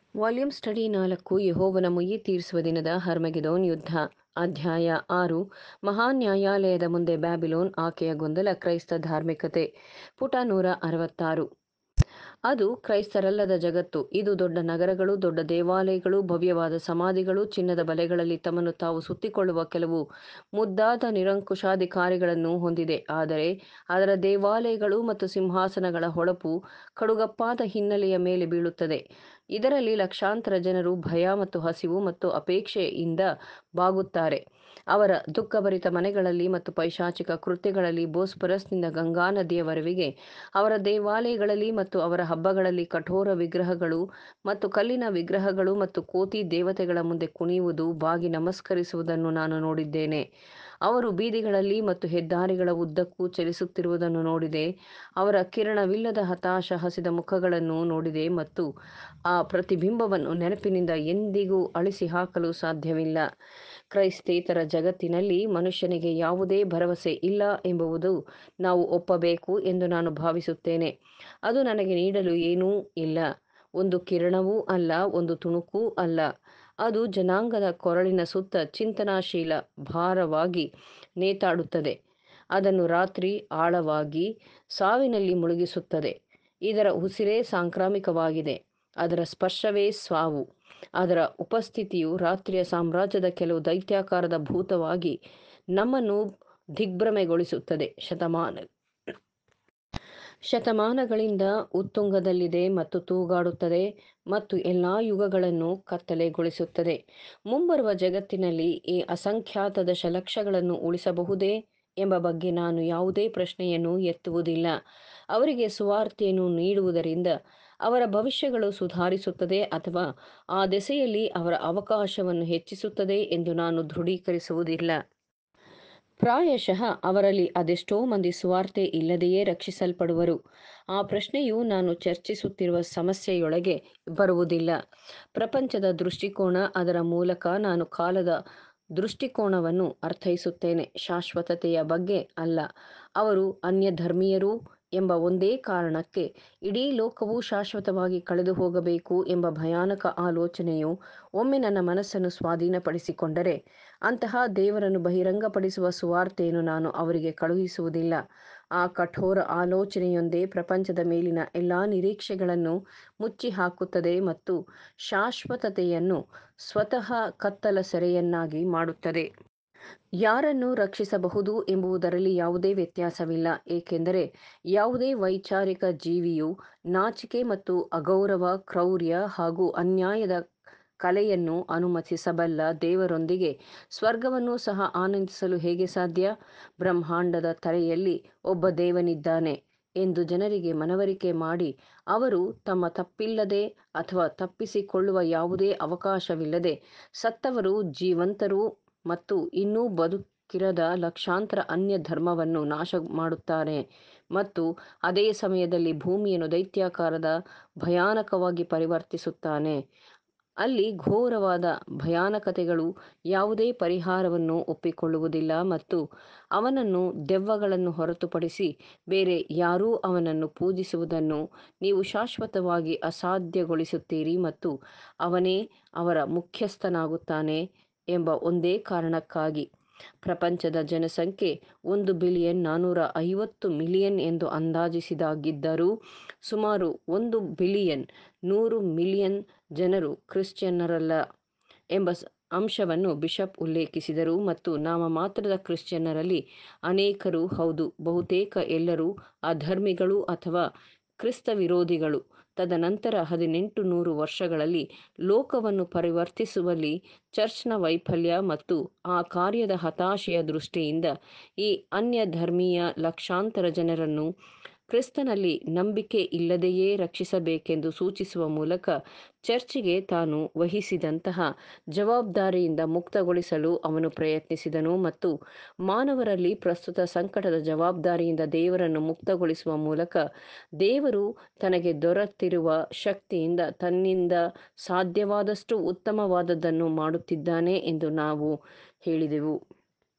volume study ನಾಲ್ಕು ಯೆಹೋವನ ಮುಯ್ಯಿ ತೀರಿಸುವ ದಿನದ ಹರ್ಮಗೆದೋನ್ ಯುದ್ಧ ಅಧ್ಯಾಯ ಆರು ಮಹಾನ್ ನ್ಯಾಯಾಲಯದ ಮುಂದೆ ಬ್ಯಾಬಿಲೋನ್ ಆಕೆಯ ಗೊಂದಲ ಕ್ರೈಸ್ತ ಧಾರ್ಮಿಕತೆ ಪುಟ ನೂರ ಅರವತ್ತಾರು ಅದು ಕ್ರೈಸ್ತರಲ್ಲದ ಜಗತ್ತು ಇದು ದೊಡ್ಡ ನಗರಗಳು ದೊಡ್ಡ ದೇವಾಲಯಗಳು ಭವ್ಯವಾದ ಸಮಾಧಿಗಳು ಚಿನ್ನದ ಬಲೆಗಳಲ್ಲಿ ತಮ್ಮನ್ನು ತಾವು ಸುತ್ತಿಕೊಳ್ಳುವ ಕೆಲವು ಮುದ್ದಾದ ನಿರಂಕುಶಾಧಿಕಾರಿಗಳನ್ನು ಹೊಂದಿದೆ ಆದರೆ ಅದರ ದೇವಾಲಯಗಳು ಮತ್ತು ಸಿಂಹಾಸನಗಳ ಹೊಳಪು ಕಡುಗಪ್ಪಾದ ಹಿನ್ನೆಲೆಯ ಮೇಲೆ ಬೀಳುತ್ತದೆ ಇದರಲ್ಲಿ ಲಕ್ಷಾಂತರ ಜನರು ಭಯ ಮತ್ತು ಹಸಿವು ಮತ್ತು ಅಪೇಕ್ಷೆಯಿಂದ ಬಾಗುತ್ತಾರೆ ಅವರ ದುಃಖಭರಿತ ಮನೆಗಳಲ್ಲಿ ಮತ್ತು ಪೈಶಾಚಿಕ ಕೃತ್ಯಗಳಲ್ಲಿ ಬೋಸ್ಪರಸ್ನಿಂದ ಗಂಗಾ ನದಿಯವರೆವಿಗೆ ಅವರ ದೇವಾಲಯಗಳಲ್ಲಿ ಮತ್ತು ಅವರ ಹಬ್ಬಗಳಲ್ಲಿ ಕಠೋರ ವಿಗ್ರಹಗಳು ಮತ್ತು ಕಲ್ಲಿನ ವಿಗ್ರಹಗಳು ಮತ್ತು ಕೋತಿ ದೇವತೆಗಳ ಮುಂದೆ ಕುಣಿಯುವುದು ಬಾಗಿ ನಮಸ್ಕರಿಸುವುದನ್ನು ನಾನು ನೋಡಿದ್ದೇನೆ ಅವರು ಬೀದಿಗಳಲ್ಲಿ ಮತ್ತು ಹೆದ್ದಾರಿಗಳ ಉದ್ದಕ್ಕೂ ಚಲಿಸುತ್ತಿರುವುದನ್ನು ನೋಡಿದೆ ಅವರ ಕಿರಣವಿಲ್ಲದ ಹತಾಶ ಹಸಿದ ಮುಖಗಳನ್ನು ನೋಡಿದೆ ಮತ್ತು ಆ ಪ್ರತಿಬಿಂಬವನ್ನು ನೆನಪಿನಿಂದ ಎಂದಿಗೂ ಅಳಿಸಿ ಹಾಕಲು ಸಾಧ್ಯವಿಲ್ಲ ಕ್ರೈಸ್ತೇತರ ಜಗತ್ತಿನಲ್ಲಿ ಮನುಷ್ಯನಿಗೆ ಯಾವುದೇ ಭರವಸೆ ಇಲ್ಲ ಎಂಬುದು ನಾವು ಒಪ್ಪಬೇಕು ಎಂದು ನಾನು ಭಾವಿಸುತ್ತೇನೆ ಅದು ನನಗೆ ನೀಡಲು ಏನೂ ಇಲ್ಲ ಒಂದು ಕಿರಣವೂ ಅಲ್ಲ ಒಂದು ತುಣುಕೂ ಅಲ್ಲ ಅದು ಜನಾಂಗದ ಕೊರಳಿನ ಸುತ್ತ ಚಿಂತನಾಶೀಲ ಭಾರವಾಗಿ ನೇತಾಡುತ್ತದೆ ಅದನ್ನು ರಾತ್ರಿ ಆಳವಾಗಿ ಸಾವಿನಲ್ಲಿ ಮುಳುಗಿಸುತ್ತದೆ ಇದರ ಉಸಿರೇ ಸಾಂಕ್ರಾಮಿಕವಾಗಿದೆ ಅದರ ಸ್ಪರ್ಶವೇ ಸಾವು ಅದರ ಉಪಸ್ಥಿತಿಯು ರಾತ್ರಿಯ ಸಾಮ್ರಾಜ್ಯದ ಕೆಲವು ದೈತ್ಯಾಕಾರದ ಭೂತವಾಗಿ ನಮ್ಮನ್ನು ದಿಗ್ಭ್ರಮೆಗೊಳಿಸುತ್ತದೆ ಶತಮಾನ ಶತಮಾನಗಳಿಂದ ಉತ್ತುಂಗದಲ್ಲಿದೆ ಮತ್ತು ತೂಗಾಡುತ್ತದೆ ಮತ್ತು ಎಲ್ಲಾ ಯುಗಗಳನ್ನು ಕತ್ತಲೆಗೊಳಿಸುತ್ತದೆ ಮುಂಬರುವ ಜಗತ್ತಿನಲ್ಲಿ ಈ ಅಸಂಖ್ಯಾತ ದಶಲಕ್ಷಗಳನ್ನು ಉಳಿಸಬಹುದೇ ಎಂಬ ಬಗ್ಗೆ ನಾನು ಯಾವುದೇ ಪ್ರಶ್ನೆಯನ್ನು ಎತ್ತುವುದಿಲ್ಲ ಅವರಿಗೆ ಸುವಾರ್ತೆಯನ್ನು ನೀಡುವುದರಿಂದ ಅವರ ಭವಿಷ್ಯಗಳು ಸುಧಾರಿಸುತ್ತದೆ ಅಥವಾ ಆ ದೆಸೆಯಲ್ಲಿ ಅವರ ಅವಕಾಶವನ್ನು ಹೆಚ್ಚಿಸುತ್ತದೆ ಎಂದು ನಾನು ದೃಢೀಕರಿಸುವುದಿಲ್ಲ ಪ್ರಾಯಶಃ ಅವರಲ್ಲಿ ಅದೆಷ್ಟೋ ಮಂದಿ ಸುವಾರ್ತೆ ಇಲ್ಲದೆಯೇ ರಕ್ಷಿಸಲ್ಪಡುವರು ಆ ಪ್ರಶ್ನೆಯು ನಾನು ಚರ್ಚಿಸುತ್ತಿರುವ ಸಮಸ್ಯೆಯೊಳಗೆ ಬರುವುದಿಲ್ಲ ಪ್ರಪಂಚದ ದೃಷ್ಟಿಕೋನ ಅದರ ಮೂಲಕ ನಾನು ಕಾಲದ ದೃಷ್ಟಿಕೋನವನ್ನು ಅರ್ಥೈಸುತ್ತೇನೆ ಶಾಶ್ವತತೆಯ ಬಗ್ಗೆ ಅಲ್ಲ ಅವರು ಅನ್ಯಧರ್ಮೀಯರು ಎಂಬ ಒಂದೇ ಕಾರಣಕ್ಕೆ ಇಡೀ ಲೋಕವು ಶಾಶ್ವತವಾಗಿ ಕಳೆದು ಹೋಗಬೇಕು ಎಂಬ ಭಯಾನಕ ಆಲೋಚನೆಯು ಒಮ್ಮೆ ನನ್ನ ಮನಸ್ಸನ್ನು ಸ್ವಾಧೀನಪಡಿಸಿಕೊಂಡರೆ ಅಂತಹ ದೇವರನ್ನು ಬಹಿರಂಗಪಡಿಸುವ ಸುವಾರ್ತೆಯನ್ನು ನಾನು ಅವರಿಗೆ ಕಳುಹಿಸುವುದಿಲ್ಲ ಆ ಕಠೋರ ಆಲೋಚನೆಯೊಂದೇ ಪ್ರಪಂಚದ ಮೇಲಿನ ಎಲ್ಲ ನಿರೀಕ್ಷೆಗಳನ್ನು ಮುಚ್ಚಿ ಹಾಕುತ್ತದೆ ಮತ್ತು ಶಾಶ್ವತತೆಯನ್ನು ಸ್ವತಃ ಕತ್ತಲ ಸೆರೆಯನ್ನಾಗಿ ಮಾಡುತ್ತದೆ ಯಾರನ್ನು ರಕ್ಷಿಸಬಹುದು ಎಂಬುದರಲ್ಲಿ ಯಾವುದೇ ವ್ಯತ್ಯಾಸವಿಲ್ಲ ಏಕೆಂದರೆ ಯಾವುದೇ ವೈಚಾರಿಕ ಜೀವಿಯು ನಾಚಿಕೆ ಮತ್ತು ಅಗೌರವ ಕ್ರೌರ್ಯ ಹಾಗೂ ಅನ್ಯಾಯದ ಕಲೆಯನ್ನು ಅನುಮತಿಸಬಲ್ಲ ದೇವರೊಂದಿಗೆ ಸ್ವರ್ಗವನ್ನು ಸಹ ಆನಂದಿಸಲು ಹೇಗೆ ಸಾಧ್ಯ ಬ್ರಹ್ಮಾಂಡದ ತಲೆಯಲ್ಲಿ ಒಬ್ಬ ದೇವನಿದ್ದಾನೆ ಎಂದು ಜನರಿಗೆ ಮನವರಿಕೆ ಮಾಡಿ ಅವರು ತಮ್ಮ ತಪ್ಪಿಲ್ಲದೆ ಅಥವಾ ತಪ್ಪಿಸಿಕೊಳ್ಳುವ ಯಾವುದೇ ಅವಕಾಶವಿಲ್ಲದೆ ಸತ್ತವರು ಜೀವಂತರು ಮತ್ತು ಇನ್ನೂ ಬದುಕಿರದ ಲಕ್ಷಾಂತರ ಅನ್ಯ ಧರ್ಮವನ್ನು ನಾಶ ಮಾಡುತ್ತಾರೆ ಮತ್ತು ಅದೇ ಸಮಯದಲ್ಲಿ ಭೂಮಿಯನ್ನು ದೈತ್ಯಾಕಾರದ ಭಯಾನಕವಾಗಿ ಪರಿವರ್ತಿಸುತ್ತಾನೆ ಅಲ್ಲಿ ಘೋರವಾದ ಭಯಾನಕತೆಗಳು ಯಾವುದೇ ಪರಿಹಾರವನ್ನು ಒಪ್ಪಿಕೊಳ್ಳುವುದಿಲ್ಲ ಮತ್ತು ಅವನನ್ನು ದೆವ್ವಗಳನ್ನು ಹೊರತುಪಡಿಸಿ ಬೇರೆ ಯಾರೂ ಅವನನ್ನು ಪೂಜಿಸುವುದನ್ನು ನೀವು ಶಾಶ್ವತವಾಗಿ ಅಸಾಧ್ಯಗೊಳಿಸುತ್ತೀರಿ ಮತ್ತು ಅವನೇ ಅವರ ಮುಖ್ಯಸ್ಥನಾಗುತ್ತಾನೆ ಎಂಬ ಒಂದೇ ಕಾರಣಕ್ಕಾಗಿ ಪ್ರಪಂಚದ ಜನಸಂಖ್ಯೆ ಒಂದು ಬಿಲಿಯನ್ ನಾನ್ನೂರ ಐವತ್ತು ಮಿಲಿಯನ್ ಎಂದು ಅಂದಾಜಿಸಿದಾಗಿದ್ದರೂ ಸುಮಾರು ಒಂದು ಬಿಲಿಯನ್ ನೂರು ಮಿಲಿಯನ್ ಜನರು ಕ್ರಿಶ್ಚಿಯನ್ನರಲ್ಲ ಎಂಬ ಅಂಶವನ್ನು ಬಿಷಪ್ ಉಲ್ಲೇಖಿಸಿದರು ಮತ್ತು ನಾಮಮಾತ್ರದ ಕ್ರಿಶ್ಚಿಯನ್ನರಲ್ಲಿ ಅನೇಕರು ಹೌದು ಬಹುತೇಕ ಎಲ್ಲರೂ ಅಧರ್ಮಿಗಳು ಅಥವಾ ಕ್ರಿಸ್ತ ವಿರೋಧಿಗಳು ತದನಂತರ ಹದಿನೆಂಟು ನೂರು ವರ್ಷಗಳಲ್ಲಿ ಲೋಕವನ್ನು ಪರಿವರ್ತಿಸುವಲ್ಲಿ ಚರ್ಚ್ನ ವೈಫಲ್ಯ ಮತ್ತು ಆ ಕಾರ್ಯದ ಹತಾಶೆಯ ದೃಷ್ಟಿಯಿಂದ ಈ ಅನ್ಯಧರ್ಮೀಯ ಲಕ್ಷಾಂತರ ಜನರನ್ನು ಕ್ರಿಸ್ತನಲ್ಲಿ ನಂಬಿಕೆ ಇಲ್ಲದೆಯೇ ರಕ್ಷಿಸಬೇಕೆಂದು ಸೂಚಿಸುವ ಮೂಲಕ ಚರ್ಚಿಗೆ ತಾನು ವಹಿಸಿದಂತಹ ಜವಾಬ್ದಾರಿಯಿಂದ ಮುಕ್ತಗೊಳಿಸಲು ಅವನು ಪ್ರಯತ್ನಿಸಿದನು ಮತ್ತು ಮಾನವರಲ್ಲಿ ಪ್ರಸ್ತುತ ಸಂಕಟದ ಜವಾಬ್ದಾರಿಯಿಂದ ದೇವರನ್ನು ಮುಕ್ತಗೊಳಿಸುವ ಮೂಲಕ ದೇವರು ತನಗೆ ದೊರೆತಿರುವ ಶಕ್ತಿಯಿಂದ ತನ್ನಿಂದ ಸಾಧ್ಯವಾದಷ್ಟು ಉತ್ತಮವಾದದ್ದನ್ನು ಮಾಡುತ್ತಿದ್ದಾನೆ ಎಂದು ನಾವು ಹೇಳಿದೆವು